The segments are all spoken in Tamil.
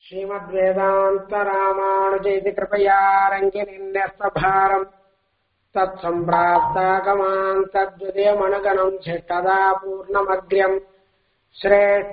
श्रीमद्वेदान्तरामानुजैति कृपया रङ्गिनिन्यस्तभारम् तत्सम्प्राप्तागमान् तद्विदयमनुगणम् शिष्टदा पूर्णमग्र्यम् श्रेष्ठ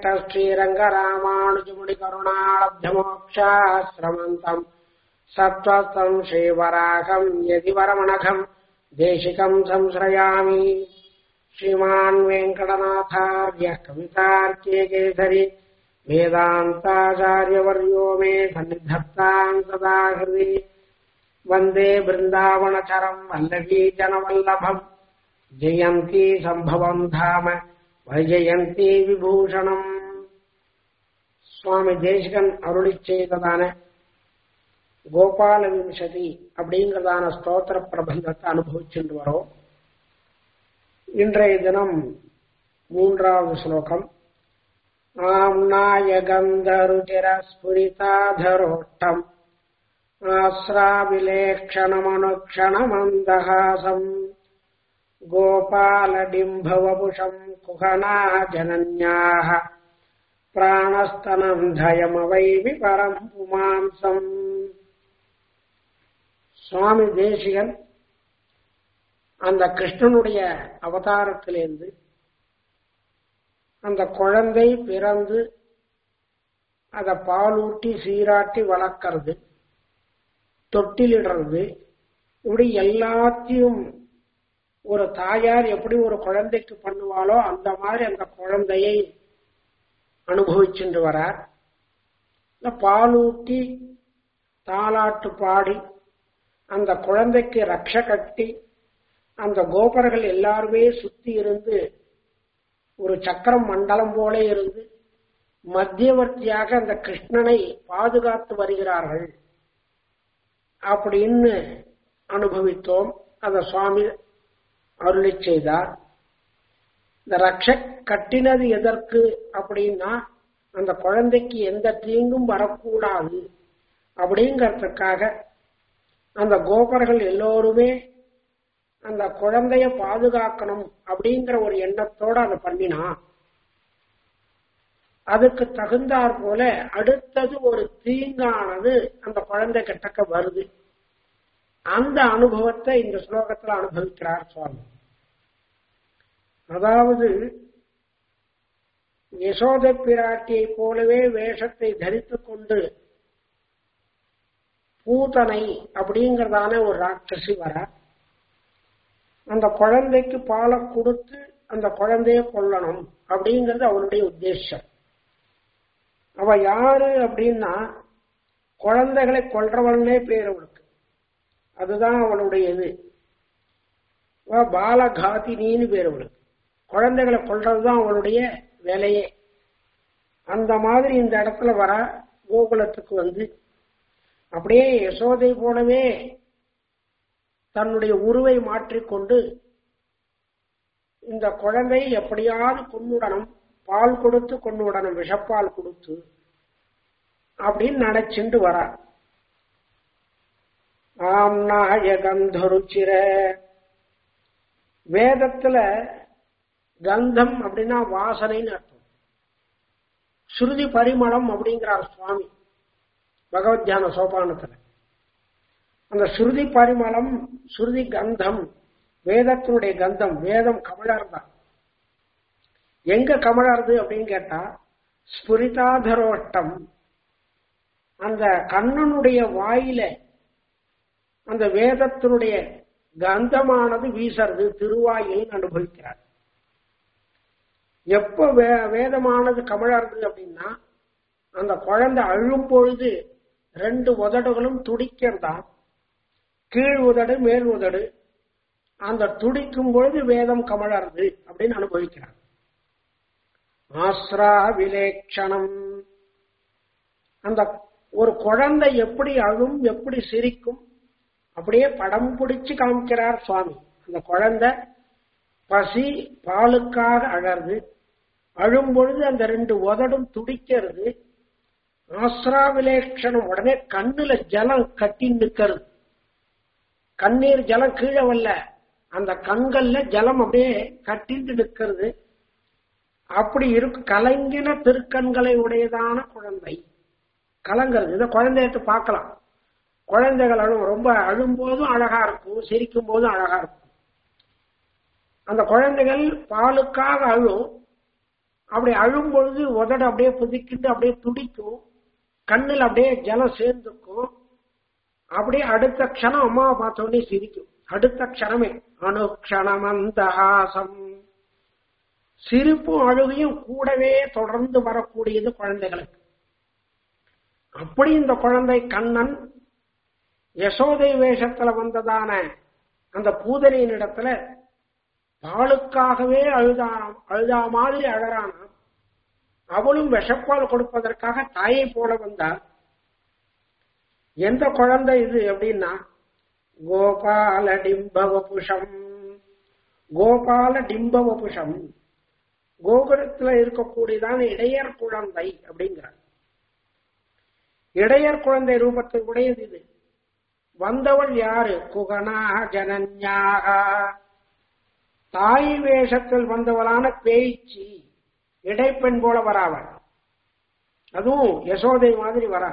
श्रीरङ्गरामानुजमुनिकरुणालब्धमोक्षाश्रमन्तम् सत्त्वस्तम् श्रीवराहम् यदि वरमणघम् देशिकम् संश्रयामि श्रीमान् वेङ्कटनाथार्यः कवितार्के केसरि वेदान्ताचार्यवर्यो मे सन्निधत्ताम् सदा हृदि वन्दे बृन्दावनचरम् वल्लभी जनवल्लभम् जयन्ती सम्भवम् धाम வைஜயந்தி விபூஷணம் சுவாமி தேசிகன் அருளி செய்ததான கோபால விம்சதி அப்படிங்கிறதான ஸ்தோத்திர பிரபந்தத்தை அனுபவிச்சுட்டு வரோம் இன்றைய தினம் மூன்றாவது ஸ்லோகம் ஆம்நாய கந்தருச்சிர ஸ்புரிதாதரோட்டம் ஆஸ்ராவிலேक्षणमनुक्षणमन्दहासम् गोपालडिम्भवपुषम् कुहना जनन्याः प्राणस्तनम् धयमवै विपरम् पुमांसम् சுவாமி தேசிகன் அந்த கிருஷ்ணனுடைய அவதாரத்திலிருந்து அந்த குழந்தை பிறந்து அதை பாலூட்டி சீராட்டி வளர்க்கறது தொட்டிலிடுறது இப்படி எல்லாத்தையும் ஒரு தாயார் எப்படி ஒரு குழந்தைக்கு பண்ணுவாளோ அந்த மாதிரி அந்த குழந்தையை அனுபவிச்சுட்டு வரார் இந்த பாலூட்டி தாலாட்டு பாடி அந்த குழந்தைக்கு ரக்ஷ கட்டி அந்த கோபர்கள் எல்லாருமே சுத்தி இருந்து ஒரு சக்கரம் மண்டலம் போல இருந்து மத்தியவர்த்தியாக அந்த கிருஷ்ணனை பாதுகாத்து வருகிறார்கள் அப்படின்னு அனுபவித்தோம் அந்த சுவாமி அருளி செய்தார் இந்த ரக்ஷ கட்டினது எதற்கு அப்படின்னா அந்த குழந்தைக்கு எந்த தீங்கும் வரக்கூடாது அப்படிங்கறதுக்காக அந்த கோபர்கள் எல்லோருமே அந்த குழந்தைய பாதுகாக்கணும் அப்படிங்கிற ஒரு எண்ணத்தோட அதை பண்ணினா அதுக்கு தகுந்தாற் போல அடுத்தது ஒரு தீங்கானது அந்த குழந்தை கிட்டக்க வருது அந்த அனுபவத்தை இந்த ஸ்லோகத்தில் அனுபவிக்கிறார் சுவாமி அதாவது யசோத பிராட்டியை போலவே வேஷத்தை தரித்துக் கொண்டு பூதனை அப்படிங்கறதான ஒரு ராட்சசி வர அந்த குழந்தைக்கு பாலை கொடுத்து அந்த குழந்தைய கொல்லணும் அப்படிங்கிறது அவளுடைய உத்தேசம் அவ யாரு அப்படின்னா குழந்தைகளை கொல்றவள்னே பேர் அவளுக்கு அதுதான் அவளுடைய இது பாலகாதினின்னு பேர் அவளுக்கு குழந்தைகளை கொல்றதுதான் அவளுடைய வேலையே அந்த மாதிரி இந்த இடத்துல வர கோகுலத்துக்கு வந்து அப்படியே யசோதை போலவே தன்னுடைய உருவை மாற்றிக்கொண்டு இந்த குழந்தை எப்படியாவது கொண்டுடணும் பால் கொடுத்து கொண்டுடணும் விஷப்பால் கொடுத்து அப்படின்னு நினைச்சுட்டு வர ஆம் நாயகந்தருச்சிர வேதத்துல கந்தம் அப்படின்னா வாசனைன்னு அர்த்தம் ஸ்ருதி பரிமளம் அப்படிங்கிறார் சுவாமி பகவத் தியான சோபானத்துல அந்த ஸ்ருதி பரிமளம் ஸ்ருதி கந்தம் வேதத்தினுடைய கந்தம் வேதம் கமலர்தான் எங்க கமலருது அப்படின்னு கேட்டா ஸ்புரிதாதரோட்டம் அந்த கண்ணனுடைய வாயில அந்த வேதத்தினுடைய கந்தமானது வீசறது திருவாயில் அனுபவிக்கிறார் எப்ப வேதமானது கமலருது அப்படின்னா அந்த குழந்தை அழும் பொழுது ரெண்டு உதடுகளும் துடிக்கிறதா கீழ் உதடு மேல் உதடு அந்த துடிக்கும் பொழுது வேதம் கமலருது அப்படின்னு அனுபவிக்கிறார் ஆஸ்ரா விலேக்ஷணம் அந்த ஒரு குழந்தை எப்படி அழும் எப்படி சிரிக்கும் அப்படியே படம் பிடிச்சு காமிக்கிறார் சுவாமி அந்த குழந்தை பசி பாலுக்காக அழறது அழும் பொழுது அந்த ரெண்டு உதடும் துடிக்கிறது ஆஸ்ராவிலேஷனம் உடனே கண்ணுல ஜலம் கட்டி நிக்கிறது கண்ணீர் ஜலம் கீழே வரல அந்த கண்கள்ல ஜலம் அப்படியே கட்டிட்டு நிக்கிறது அப்படி இருக்கு கலங்கின திருக்கண்களை உடையதான குழந்தை கலங்கிறது இதை குழந்தையத்து பார்க்கலாம் குழந்தைகள் அழும் ரொம்ப அழும்போதும் அழகா இருக்கும் சிரிக்கும் போதும் அழகா இருக்கும் அந்த குழந்தைகள் பாலுக்காக அழும் அப்படி அழும் பொழுது உதடு அப்படியே புதிக்கிட்டு அப்படியே துடிக்கும் கண்ணில் அப்படியே ஜலம் சேர்ந்துக்கும் அப்படியே அடுத்த க்ஷணம் அம்மாவை பார்த்தோடனே சிரிக்கும் அடுத்த க்ஷணமே அணுக்ஷணம் அந்த ஹாசம் சிரிப்பும் அழுகையும் கூடவே தொடர்ந்து வரக்கூடியது குழந்தைகளுக்கு அப்படி இந்த குழந்தை கண்ணன் யசோதை வேஷத்துல வந்ததான அந்த பூதனையின் இடத்துல பாலுக்காகவே அழுதானாம் அழுதா மாதிரி அழறானாம் அவளும் விஷப்பால் கொடுப்பதற்காக தாயை போல வந்தார் எந்த குழந்தை இது அப்படின்னா கோபால டிம்பவபுஷம் கோபால டிம்பவபுஷம் கோகுலத்துல இருக்கக்கூடியதான இடையர் குழந்தை அப்படிங்கிறார் இடையர் குழந்தை ரூபத்தை உடையது இது வந்தவள் யாரு குகனா ஜனன்யாக தாய் வேஷத்தில் வந்தவளான பேய்ச்சி இடைப்பெண் போல வராவள் அதுவும் யசோதை மாதிரி வரா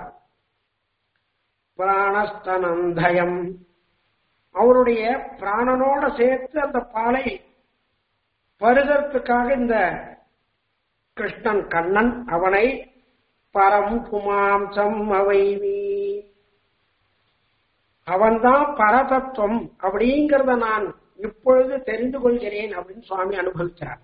பிராணஸ்தனந்தயம் அவருடைய பிராணனோட சேர்த்து அந்த பாலை பருகத்துக்காக இந்த கிருஷ்ணன் கண்ணன் அவனை பரம் புமாம்சம் அவைவி அவன்தான் பரதத்துவம் அப்படிங்கிறத நான் இப்பொழுது தெரிந்து கொள்கிறேன் அப்படின்னு சுவாமி அனுபவிச்சார்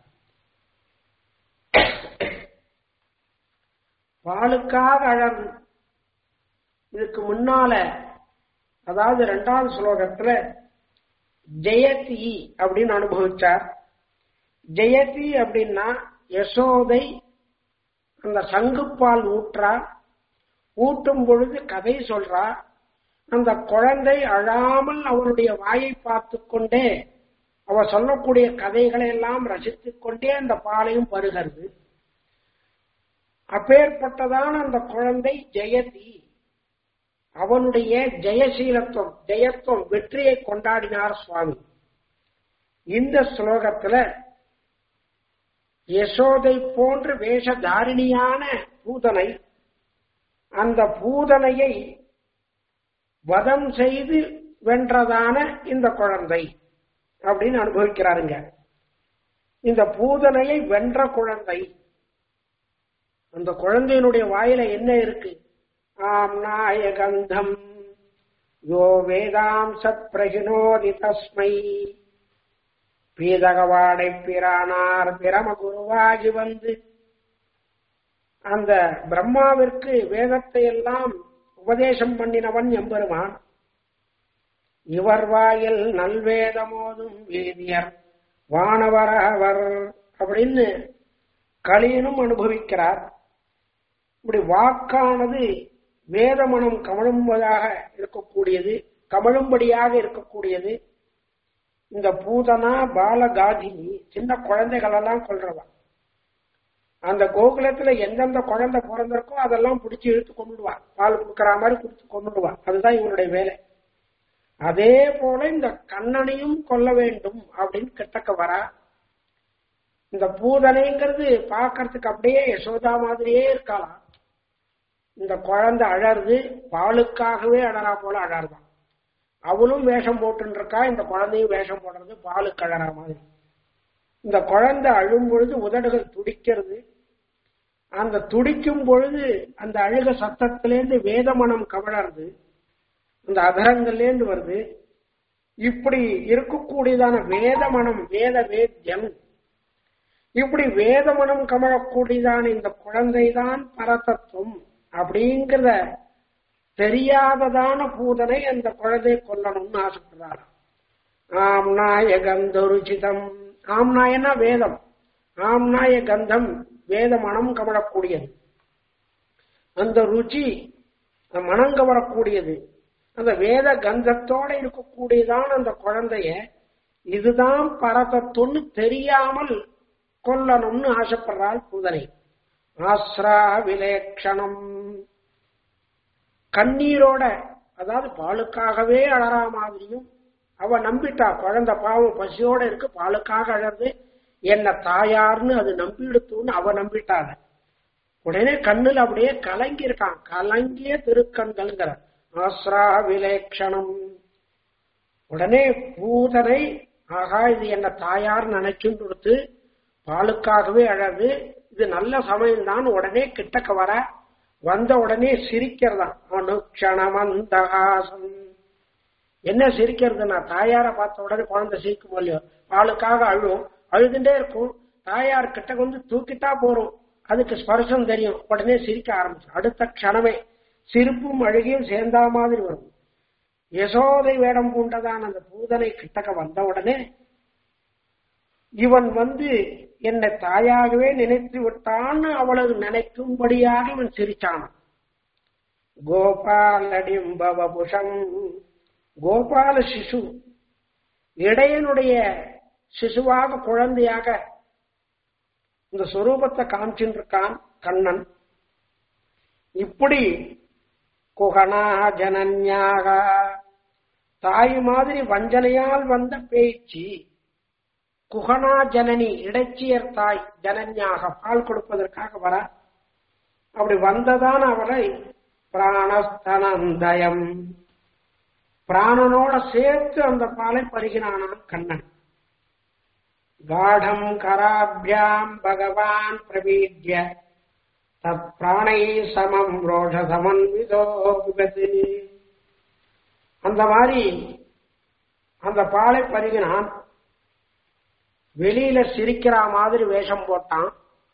பாலுக்காக அழகு இதுக்கு முன்னால அதாவது இரண்டாவது ஸ்லோகத்துல ஜெயதி அப்படின்னு அனுபவிச்சார் ஜெயதி அப்படின்னா யசோதை அந்த சங்குப்பால் ஊற்றா ஊட்டும் பொழுது கதை சொல்றா அந்த குழந்தை அழாமல் அவருடைய வாயை பார்த்து கொண்டே அவ சொல்லக்கூடிய கதைகளை எல்லாம் ரசித்துக் கொண்டே அந்த பாலையும் பருகிறது அப்பேற்பட்டதான அந்த குழந்தை ஜெயதி அவனுடைய ஜெயசீலத்துவம் ஜெயத்துவம் வெற்றியை கொண்டாடினார் சுவாமி இந்த ஸ்லோகத்துல யசோதை போன்று வேஷதாரிணியான பூதனை அந்த பூதனையை வதம் செய்து வென்றதான இந்த குழந்தை அப்படின்னு அனுபவிக்கிறாருங்க இந்த பூதனையை வென்ற குழந்தை அந்த குழந்தையினுடைய வாயில என்ன இருக்கு ஆம் நாயகந்தம் யோ வேதாம் சத் பிரகினோதி தஸ்மை பீதகவாடை பிரானார் பிரம குருவாகி வந்து அந்த பிரம்மாவிற்கு வேதத்தை எல்லாம் உபதேசம் பண்ணினவன் எம்பெருமான் இவர் வாயில் நல்வேதமோதும் வேதியர் வானவரவர் அப்படின்னு களியனும் அனுபவிக்கிறார் இப்படி வாக்கானது வேதமனம் கமழும்பதாக இருக்கக்கூடியது கமழும்படியாக இருக்கக்கூடியது இந்த பூதனா பாலகாதினி சின்ன குழந்தைகள் எல்லாம் கொள்றவா அந்த கோகுலத்துல எந்தெந்த குழந்தை பிறந்திருக்கோ அதெல்லாம் பிடிச்சி இழுத்து கொண்டுடுவா பால் கொடுக்கற மாதிரி குடிச்சு கொண்டுடுவா அதுதான் இவனுடைய வேலை அதே போல இந்த கண்ணனையும் கொல்ல வேண்டும் அப்படின்னு கிட்டக்க வரா இந்த பூதனைங்கிறது பாக்கிறதுக்கு அப்படியே யசோதா மாதிரியே இருக்கலாம் இந்த குழந்தை அழறது பாலுக்காகவே அழறா போல அழறான் அவளும் வேஷம் போட்டு இருக்கா இந்த குழந்தையும் வேஷம் போடுறது பாலுக்கு அழறா மாதிரி இந்த குழந்தை அழும் பொழுது உதடுகள் துடிக்கிறது அந்த துடிக்கும் பொழுது அந்த அழுக சத்தத்திலேருந்து வேதமனம் கவழறது அந்த அதரங்கள்லேருந்து வருது இப்படி இருக்கக்கூடியதான வேதமனம் வேத வேத்தியம் இப்படி வேதமனம் கமழக்கூடியதான இந்த குழந்தைதான் பரதத்துவம் அப்படிங்கிறத தெரியாததான பூதனை அந்த குழந்தை கொல்லணும்னு ஆசைப்படுறாரு ஆம்நாய கந்தருச்சிதம் ஆம்நாயனா வேதம் ஆம்நாய கந்தம் வேத மனம் கமழக்கூடியது அந்த ருச்சி மனம் கவரக்கூடியது அந்த வேத கந்தத்தோட இருக்கக்கூடியதான் அந்த குழந்தைய இதுதான் பரதத்துன்னு தெரியாமல் கொல்லணும்னு ஆசைப்படுறாள் பூதனை ஆஸ்ரா விலேக்ஷணம் கண்ணீரோட அதாவது பாலுக்காகவே அழறா மாதிரியும் அவ நம்பிட்டா குழந்தை பாவம் பசியோட இருக்கு பாலுக்காக அழறது என்ன தாயார்னு அது நம்பிடுத்துன்னு அவ நம்பிட்டாங்க உடனே கண்ணுல அப்படியே கலங்கி இருக்கான் கலங்கிய திருக்கண்கள்ங்கிற ஆஸ்ரா விலேக்ஷணம் உடனே பூதனை ஆகா இது என்ன தாயார் நினைச்சுன்னு கொடுத்து பாலுக்காகவே அழகு இது நல்ல சமயம்தான் உடனே கிட்டக்க வர வந்த உடனே சிரிக்கிறதா அனுக்ஷணமந்தகாசம் என்ன சிரிக்கிறதுனா தாயார பார்த்த உடனே குழந்தை சிரிக்கும் இல்லையோ பாலுக்காக அழுவும் அழுதுண்டே இருக்கும் தாயார் கிட்ட வந்து தூக்கிட்டா போறோம் அதுக்கு ஸ்பர்சம் தெரியும் உடனே சிரிக்க ஆரம்பிச்சு அடுத்த க்ஷணமே சிரிப்பும் அழுகியும் சேர்ந்தா மாதிரி வரும் யசோதை வேடம் பூண்டதான் அந்த பூதனை கிட்டக்க வந்த உடனே இவன் வந்து என்னை தாயாகவே நினைத்து விட்டான்னு அவளது நினைக்கும்படியாக இவன் சிரிச்சான் கோபாலடிம்பவபுஷம் கோபால சிசு இடையனுடைய சிசுவாக குழந்தையாக இந்த சொரூபத்தை காமிச்சுட்டு இருக்கான் கண்ணன் இப்படி குகனா ஜனன்யாக தாய் மாதிரி வஞ்சனையால் வந்த பேச்சு குகனா ஜனனி இடைச்சியர் தாய் ஜனன்யாக பால் கொடுப்பதற்காக வர அப்படி வந்ததான் அவரை பிராணஸ்தனந்தயம் பிராணனோட சேர்த்து அந்த பாலை பருகினானான் கண்ணன் காடம் கராபியாம் பகவான் பிரவீட்ய தத் பிராணை சமம் ரோஷ சமன்விதோ புகதி அந்த மாதிரி அந்த பாலை பருகினான் வெளியில சிரிக்கிற மாதிரி வேஷம் போட்டான்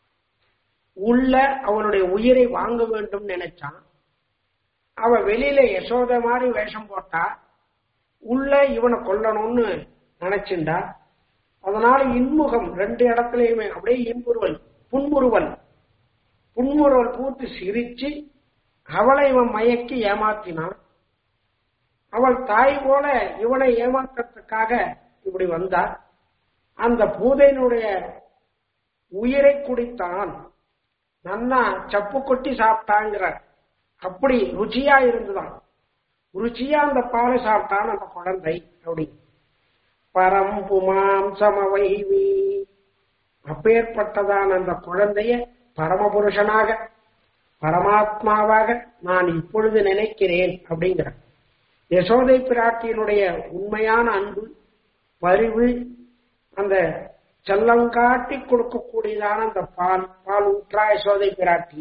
உள்ள அவனுடைய உயிரை வாங்க வேண்டும் நினைச்சான் அவ வெளியில யசோத மாதிரி வேஷம் போட்டா உள்ள இவனை கொல்லணும்னு நினைச்சுண்டா அதனால இன்முகம் ரெண்டு இடத்துலயுமே அப்படியே இன்புருவல் புன்முறுவல் புன்முறுவல் பூத்து சிரிச்சு அவளை இவன் மயக்கி ஏமாத்தினான் அவள் தாய் போல இவனை ஏமாத்துறதுக்காக இப்படி வந்தார் அந்த பூதையினுடைய உயிரை குடித்தான் நன்னா சப்பு கொட்டி சாப்பிட்டாங்கிற அப்படி ருச்சியா இருந்துதான் ருச்சியா அந்த பாலை சாப்பிட்டான் அந்த குழந்தை அப்படி பரம் புமாம் சமவைவி அப்பேற்பட்டதான் அந்த குழந்தைய பரமபுருஷனாக பரமாத்மாவாக நான் இப்பொழுது நினைக்கிறேன் அப்படிங்கிற யசோதை பிராட்டியினுடைய உண்மையான அன்பு பரிவு அந்த செல்லங்காட்டி கொடுக்கக்கூடியதான அந்த பால் பால் ஊற்றா யசோதை பிராட்டி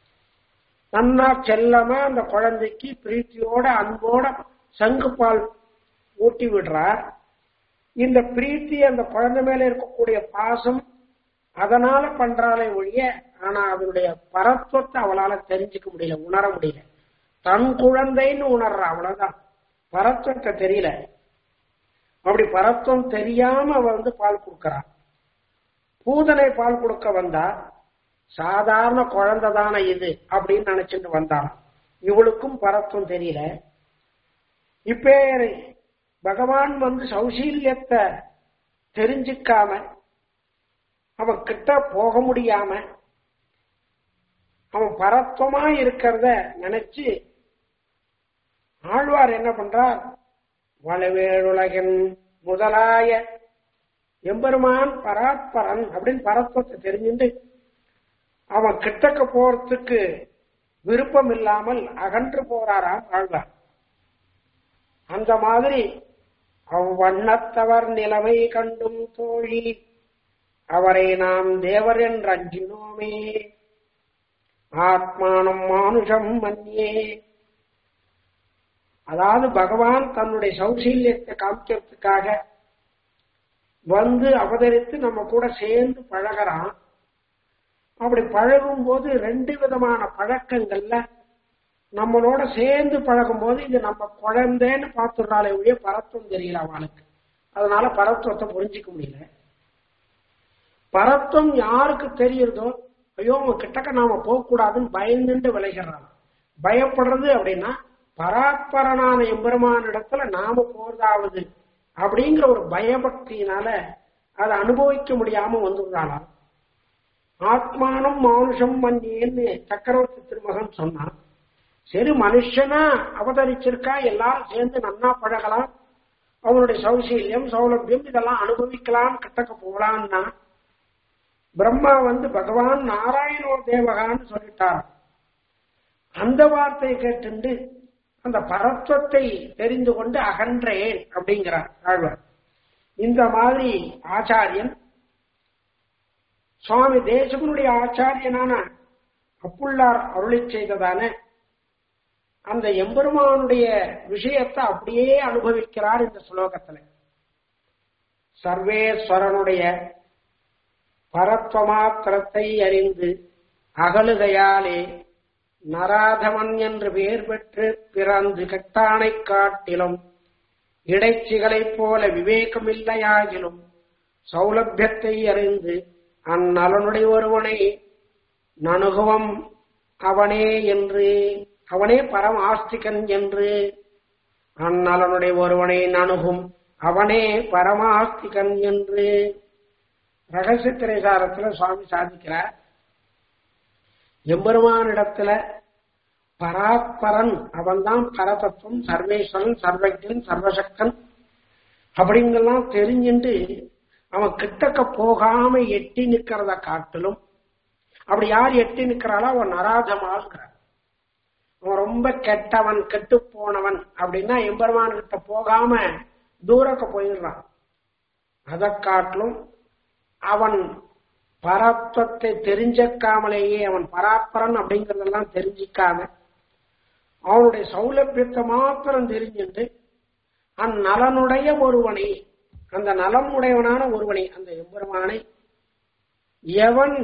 நன்னா செல்லமா அந்த குழந்தைக்கு பிரீத்தியோட அன்போட சங்கு பால் ஊட்டி விடுறார் இந்த பிரீத்தி அந்த குழந்தை மேல இருக்கக்கூடிய பாசம் அதனால பண்றாலே ஒழிய ஆனா அதனுடைய பரத்துவத்தை அவளால தெரிஞ்சுக்க முடியல உணர முடியல தன் குழந்தைன்னு உணர்றா அவ்வளவுதான் பரத்துவத்தை தெரியல அப்படி பரத்துவம் தெரியாம அவ வந்து பால் கொடுக்கறான் பூதனை பால் கொடுக்க வந்தா சாதாரண குழந்தை தானே இது அப்படின்னு நினைச்சிட்டு வந்தான் இவளுக்கும் பரத்துவம் தெரியல இப்ப பகவான் வந்து சௌசீல்யத்தை தெரிஞ்சுக்காம அவன் கிட்ட போக முடியாம அவன் பரத்துவமா இருக்கிறத நினைச்சு ஆழ்வார் என்ன பண்றார் வளவேழுலகின் முதலாய எம்பெருமான் பராத்பரன் அப்படின்னு பரத்துவத்தை தெரிஞ்சுட்டு அவன் கிட்டக்க போறதுக்கு விருப்பம் இல்லாமல் அகன்று போறாராம் ஆழ்வார் அந்த மாதிரி அவ்வண்ணத்தவர் நிலைமை கண்டும் தோழி அவரை நாம் தேவர் என்று அஞ்சினோமே ஆத்மானம் மானுஷம் மன்னியே அதாவது பகவான் தன்னுடைய சௌசீல்யத்தை காமிக்கிறதுக்காக வந்து அவதரித்து நம்ம கூட சேர்ந்து பழகிறான் அப்படி பழகும் போது ரெண்டு விதமான பழக்கங்கள்ல நம்மளோட சேர்ந்து பழகும் போது இது நம்ம குழந்தைன்னு பார்த்துடுறாளே ஒழிய பரத்துவம் தெரியல அவளுக்கு அதனால பரத்துவத்தை புரிஞ்சிக்க முடியல பரத்துவம் யாருக்கு தெரியுறதோ ஐயோ உங்க கிட்டக்க நாம போகக்கூடாதுன்னு பயந்துட்டு விளைகிறான் பயப்படுறது அப்படின்னா பராத்பரனான எம்பெருமான இடத்துல நாம போறதாவது அப்படிங்கிற ஒரு பயபக்தியினால அதை அனுபவிக்க முடியாம வந்துடுறாளாம் ஆத்மானம் மானுஷம் மன்னியன்னு சக்கரவர்த்தி திருமகன் சொன்னான் சரி மனுஷனா அவதரிச்சிருக்கா எல்லாரும் சேர்ந்து நன்னா பழகலாம் அவனுடைய சௌசீல்யம் சௌலபியம் இதெல்லாம் அனுபவிக்கலாம் கிட்டக்க போகலான்னா பிரம்மா வந்து பகவான் நாராயணோ தேவகான்னு சொல்லிட்டார் அந்த வார்த்தையை கேட்டுண்டு அந்த பரத்வத்தை தெரிந்து கொண்டு அகன்றேன் அப்படிங்கிறார் ஆழ்வார் இந்த மாதிரி ஆச்சாரியன் சுவாமி தேசகனுடைய ஆச்சாரியனான அப்புள்ளார் அருளி செய்ததான அந்த எம்பெருமானுடைய விஷயத்தை அப்படியே அனுபவிக்கிறார் இந்த ஸ்லோகத்துல சர்வேஸ்வரனுடைய பரத்வமாத்திரத்தை அறிந்து அகலுகையாலே நராதமன் என்று பெயர் பெற்று பிறந்து கட்டானைக் காட்டிலும் இடைச்சிகளைப் போல விவேகமில்லையாகிலும் சௌலபியத்தை அறிந்து அந்நலனுடைய ஒருவனை நணுகுவம் அவனே என்று அவனே பரம் ஆஸ்திகன் என்று அந்நலனுடைய ஒருவனை நணுகும் அவனே பரமாஸ்திகன் என்று ரகசிய திரைசாரத்துல சுவாமி சாதிக்கிறார் எம்பெருமானிடத்துல பராத்பரன் அவன்தான் பரதத்துவம் சர்வேஸ்வரன் சர்வஜன் சர்வசக்தன் அப்படிங்கெல்லாம் தெரிஞ்சுட்டு அவன் கிட்டக்க போகாம எட்டி நிக்கிறத காட்டிலும் அப்படி யார் எட்டி நிக்கிறாளோ அவன் நராதமாள்கிறான் அவன் ரொம்ப கெட்டவன் கெட்டு போனவன் அப்படின்னா எம்பெருமான் கிட்ட போகாம தூரக்க போயிடுறான் அதை காட்டிலும் அவன் பரத்வத்தை தெரிஞ்சிக்காமலேயே அவன் பராப்பரன் அப்படிங்கறதெல்லாம் தெரிஞ்சிக்காம அவனுடைய சௌலபியத்தை மாத்திரம் தெரிஞ்சுட்டு அந்நலனுடைய ஒருவனை அந்த நலம் உடையவனான ஒருவனை அந்த எம்பெருமானை எவன்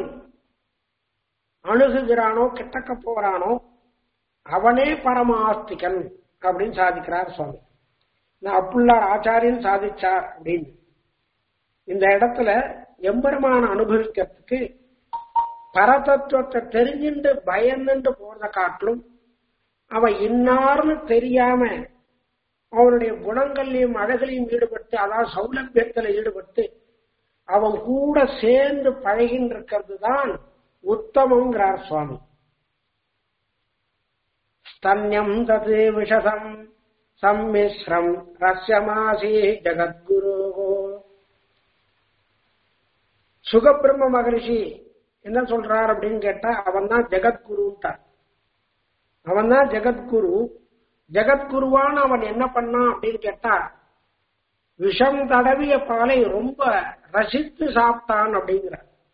அணுகுகிறானோ கிட்டக்க போறானோ அவனே பரமாஸ்திகன் அப்படின்னு சாதிக்கிறார் சுவாமி நான் அப்புள்ளார் ஆச்சாரியன் சாதிச்சார் அப்படின்னு இந்த இடத்துல எம்பெருமான அனுபவிக்கிறதுக்கு பரதத்துவத்தை தெரிஞ்சுட்டு பயந்துட்டு போறத காட்டிலும் அவன் இன்னார்னு தெரியாம அவனுடைய குணங்களையும் அழகளையும் ஈடுபட்டு அதாவது சௌலபியத்தில் ஈடுபட்டு அவன் கூட சேர்ந்து பழகின்னு இருக்கிறது தான் உத்தமங்கிறார் சுவாமி ஸ்தன்யம் தது விஷதம் சம்மிஸ்ரம் ரஸ்யமாசி ஜகத்குருகோ சுகபிரம்ம மகரிஷி என்ன சொல்றார் அப்படின்னு கேட்டா அவன் தான் ஜெகத்குருன்ட்டார் அவன் தான் ஜெகத்குரு ஜெகத்குருவான அவன் என்ன பண்ணான் அப்படின்னு கேட்டா விஷம் தடவிய பாலை ரொம்ப ரசித்து சாப்பிட்டான் அப்படிங்கிற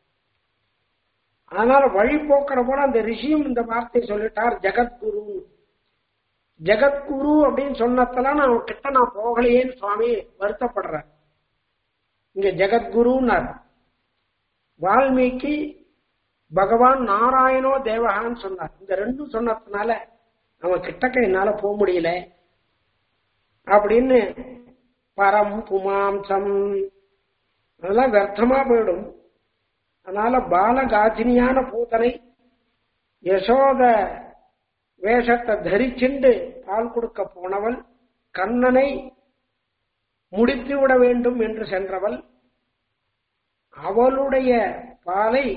அதனால வழி போக்குற போல அந்த ரிஷியும் இந்த வார்த்தை சொல்லிட்டார் ஜெகத்குரு ஜெகத்குரு அப்படின்னு சொன்னதெல்லாம் நான் கிட்ட நான் போகலையேன்னு சுவாமி வருத்தப்படுறேன் இங்க ஜெகத்குருன்னார் வால்மீகி பகவான் நாராயணோ தேவகான்னு சொன்னார் இந்த ரெண்டும் சொன்னதுனால அவன் கிட்டக்க என்னால போக முடியல அப்படின்னு பரம் புமாம்சம் அதெல்லாம் வியர்த்தமா போயிடும் அதனால பாலகாஜினியான பூதனை யசோத வேஷத்தை தரிச்சுண்டு பால் கொடுக்க போனவள் கண்ணனை முடித்து விட வேண்டும் என்று சென்றவள் அவளுடைய பாலை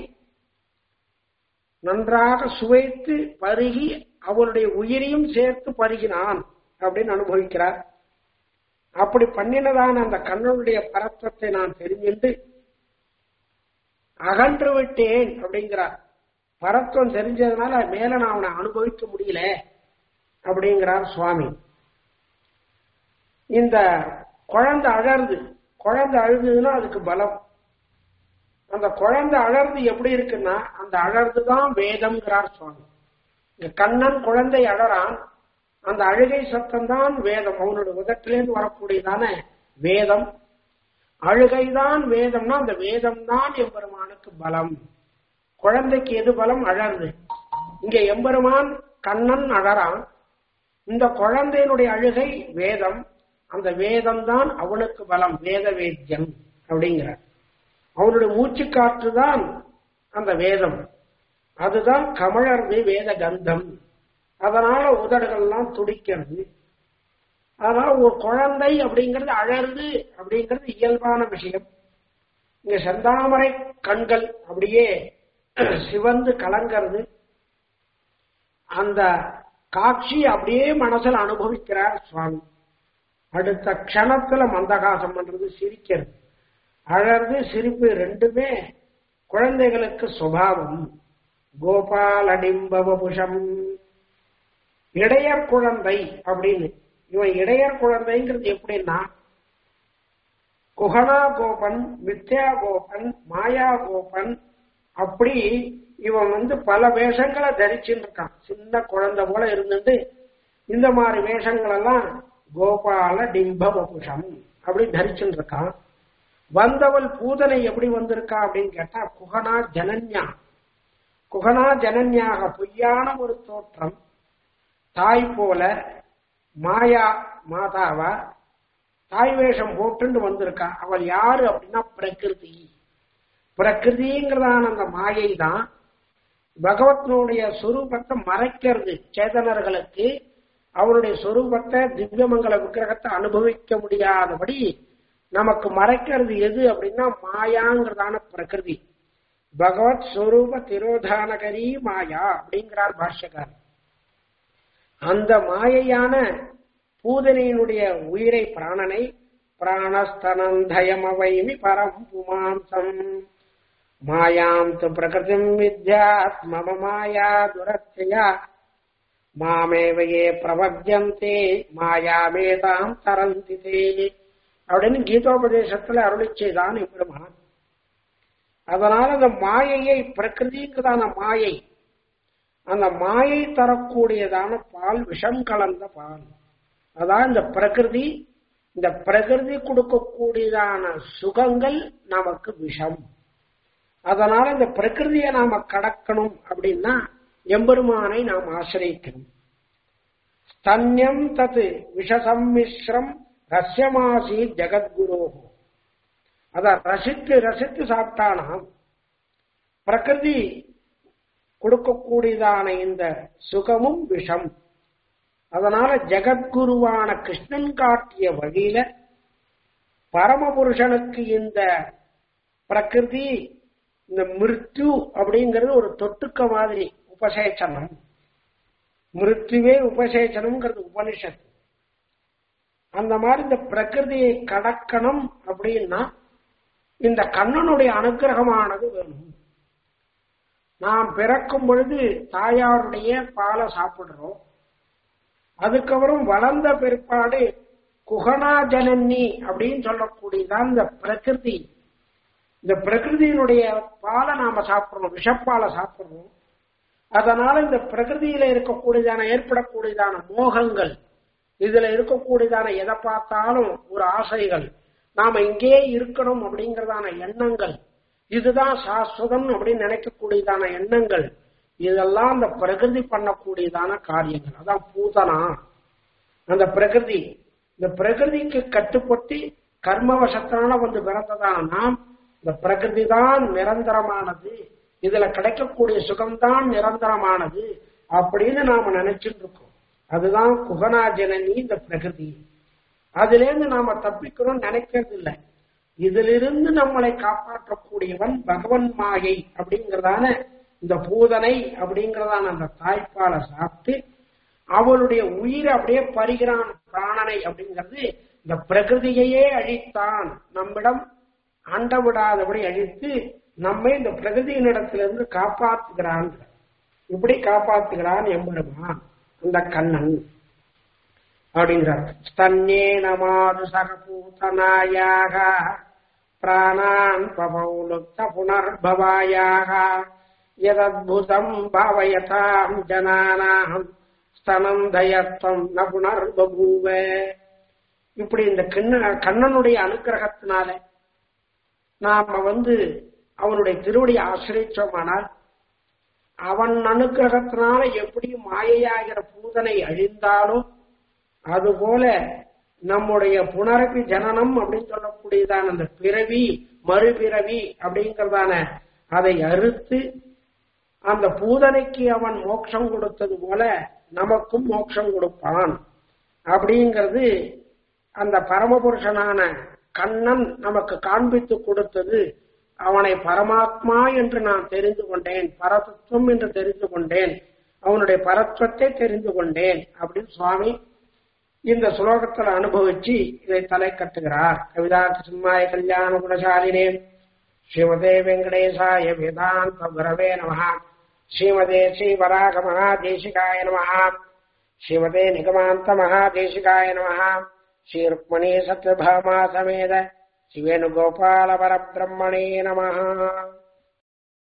நன்றாக சுவைத்து பருகி அவளுடைய உயிரையும் சேர்த்து பருகினான் அப்படின்னு அனுபவிக்கிறார் அப்படி பண்ணினதான அந்த கண்ணனுடைய பரத்வத்தை நான் தெரிஞ்சுண்டு அகன்று விட்டேன் அப்படிங்கிறார் பரத்வம் தெரிஞ்சதுனால மேல நான் அவனை அனுபவிக்க முடியல அப்படிங்கிறார் சுவாமி இந்த குழந்தை அழறுது குழந்தை அழுதுன்னா அதுக்கு பலம் அந்த குழந்தை அழறது எப்படி இருக்குன்னா அந்த அழறது தான் வேதம்ங்கிறார் சுவாமி இந்த கண்ணன் குழந்தை அழறான் அந்த அழுகை சத்தம் தான் வேதம் அவனோட உதட்டிலேருந்து வரக்கூடியதான வேதம் அழுகைதான் வேதம்னா அந்த வேதம் தான் எம்பெருமானுக்கு பலம் குழந்தைக்கு எது பலம் அழறது இங்க எம்பெருமான் கண்ணன் அழறான் இந்த குழந்தையினுடைய அழுகை வேதம் அந்த வேதம் தான் அவனுக்கு பலம் வேத வேத்தியம் அப்படிங்கிறார் அவனுடைய மூச்சு காற்று தான் அந்த வேதம் அதுதான் கமழர்வு வேத கந்தம் அதனால உதடுகள்லாம் துடிக்கிறது அதனால ஒரு குழந்தை அப்படிங்கிறது அழறது அப்படிங்கிறது இயல்பான விஷயம் இங்க செந்தாமரை கண்கள் அப்படியே சிவந்து கலங்கிறது அந்த காட்சி அப்படியே மனசுல அனுபவிக்கிறார் சுவாமி அடுத்த க்ஷணத்துல மந்தகாசம் பண்றது சிரிக்கிறது அழறது சிரிப்பு ரெண்டுமே குழந்தைகளுக்கு சுபாவம் கோபாலடிம்பவபுஷம் இடையர் குழந்தை அப்படின்னு இவன் இடையர் குழந்தைங்கிறது எப்படின்னா குஹனா கோபன் மித்யா கோபன் மாயா கோபன் அப்படி இவன் வந்து பல வேஷங்களை தரிச்சுட்டு இருக்கான் சின்ன குழந்தை போல இருந்துட்டு இந்த மாதிரி வேஷங்கள் எல்லாம் கோபால டிம்ப வபுஷம் அப்படி தரிச்சுட்டு இருக்கான் வந்தவள் பூதனை எப்படி வந்திருக்கா அப்படின்னு கேட்டா குகனா ஜனன்யா குகனா ஜனன்யாக பொய்யான ஒரு தோற்றம் தாய் போல மாயா மாதாவா தாய் வேஷம் போட்டுண்டு வந்திருக்கா அவள் யாரு அப்படின்னா பிரகிருதி பிரகிருதிங்கிறதான அந்த மாயை தான் பகவத்னுடைய சொரூபத்தை மறைக்கிறது சேதனர்களுக்கு அவருடைய சொரூபத்தை திவ்யமங்கல விக்கிரகத்தை அனுபவிக்க முடியாதபடி நமக்கு மறைக்கிறது எது அப்படின்னா மாயாங்கிறதான பிரகிருதி பகவத் ஸ்வரூப திரோதானகரி மாயா அப்படிங்கிறார் பாஷ்யக்காரர் அந்த மாயையான பூதனையினுடைய உயிரை பிராணனை பிராணஸ்தனந்தயமவைமி பரம் புமாம்சம் மாயாம் து பிரகிருதிம் வித்யாத் மம மாயா துரத்யா மாமேவையே பிரபத்தியந்தே மாயாமேதாம் தரந்தி தே அப்படின்னு கீதோபதேசத்துல அருளி செய்தான் எம்பெருமான் அதனால அந்த மாயையை பிரகிருதிங்கிறதான மாயை அந்த மாயை தரக்கூடியதான பால் விஷம் கலந்த பால் அதான் இந்த பிரகிருதி இந்த பிரகிருதி கொடுக்கக்கூடியதான சுகங்கள் நமக்கு விஷம் அதனால இந்த பிரகிருதியை நாம கடக்கணும் அப்படின்னா எம்பெருமானை நாம் ஆசிரியக்கணும் ஸ்தன்யம் தத்து விஷசம்மிஸ்ரம் ரஸ்யமாசி ஜெகத்குரோஹோ அத ரசித்து ரசித்து சாப்பிட்டானாம் பிரகிருதி கொடுக்கக்கூடியதான இந்த சுகமும் விஷம் அதனால ஜெகத்குருவான கிருஷ்ணன் காட்டிய வழியில பரமபுருஷனுக்கு இந்த பிரகிருதி இந்த மிருத்யு அப்படிங்கிறது ஒரு தொட்டுக்க மாதிரி உபசேச்சனம் மிருத்யுவே உபசேச்சனம்ங்கிறது உபனிஷத் அந்த மாதிரி இந்த பிரகிருதியை கடக்கணும் அப்படின்னா இந்த கண்ணனுடைய அனுகிரகமானது வேணும் நாம் பிறக்கும் பொழுது தாயாருடைய பாலை சாப்பிடுறோம் அதுக்கப்புறம் வளர்ந்த பிற்பாடு குகனா ஜனனி அப்படின்னு சொல்லக்கூடியதான் இந்த பிரகிருதி இந்த பிரகிருதியினுடைய பாலை நாம சாப்பிடுறோம் விஷப்பாலை சாப்பிடுறோம் அதனால இந்த பிரகிருதியில இருக்கக்கூடியதான ஏற்படக்கூடியதான மோகங்கள் இதுல இருக்கக்கூடியதான எதை பார்த்தாலும் ஒரு ஆசைகள் நாம இங்கேயே இருக்கணும் அப்படிங்கறதான எண்ணங்கள் இதுதான் சாஸ்வதம் அப்படின்னு நினைக்கக்கூடியதான எண்ணங்கள் இதெல்லாம் அந்த பிரகிருதி பண்ணக்கூடியதான காரியங்கள் அதான் பூதனா அந்த பிரகிருதி இந்த பிரகிருதிக்கு கட்டுப்பட்டு கர்மவசத்தான வந்து பிறந்ததான நாம் இந்த பிரகிருதி தான் நிரந்தரமானது இதுல கிடைக்கக்கூடிய சுகம்தான் நிரந்தரமானது அப்படின்னு நாம நினைச்சிட்டு இருக்கோம் அதுதான் குகனா ஜனனி இந்த பிரகிருதி அதுல இருந்து நாம தப்பிக்கணும்னு நினைக்கிறது இல்லை இதிலிருந்து நம்மளை காப்பாற்றக்கூடியவன் பகவன் மாயை அப்படிங்கறதான இந்த பூதனை அப்படிங்கறதான அந்த தாய்ப்பாலை சாப்பிட்டு அவளுடைய உயிரை அப்படியே பறிகிறான் பிராணனை அப்படிங்கிறது இந்த பிரகிருதியையே அழித்தான் நம்மிடம் அண்ட விடாதபடி அழித்து நம்மை இந்த பிரகிருதியினிடத்திலிருந்து காப்பாத்துகிறான் இப்படி காப்பாத்துகிறான் எம்பெருமான் அந்த கண்ணன் அப்படிங்கிறார் ஸ்தன்யேன மாது சரபூதனாயாக பிராணான் பபௌலுப்த புனர்பவாயாக யதத்புதம் பாவயதாம் ஜனானாம் ஸ்தனம் தயத்வம் ந புனர்பூவ இப்படி இந்த கண்ண கண்ணனுடைய அனுகிரகத்தினால நாம வந்து அவனுடைய திருவடியை ஆசிரியச்சோமானால் அவன் அனுகிரகத்தினால எப்படி மாயையாகிற பூதனை அழிந்தாலும் அதுபோல நம்முடைய புனரப்பி ஜனனம் அப்படின்னு சொல்லக்கூடியதான அந்த பிறவி மறுபிறவி அப்படிங்கறதான அதை அறுத்து அந்த பூதனைக்கு அவன் மோட்சம் கொடுத்தது போல நமக்கும் மோட்சம் கொடுப்பான் அப்படிங்கிறது அந்த பரமபுருஷனான கண்ணன் நமக்கு காண்பித்து கொடுத்தது அவனை பரமாத்மா என்று நான் தெரிந்து கொண்டேன் பரதத்துவம் என்று தெரிந்து கொண்டேன் அவனுடைய பரத்வத்தை தெரிந்து கொண்டேன் அப்படின்னு சுவாமி இந்த சுலோகத்தில் அனுபவிச்சு இதை தலை கட்டுகிறார் கவிதா சிம்மாய கல்யாண குணசாலினே ஸ்ரீமதே வெங்கடேசாய வேதாந்த குரவே நம ஸ்ரீமதே ஸ்ரீவராக மகாதேசிகாய நம ஸ்ரீமதே நிகமாந்த மகாதேசிகாய நம ஸ்ரீ ருக்மணி சத்யபாமா சமேத சிவேணுகோபால பரபிரம்மணே நம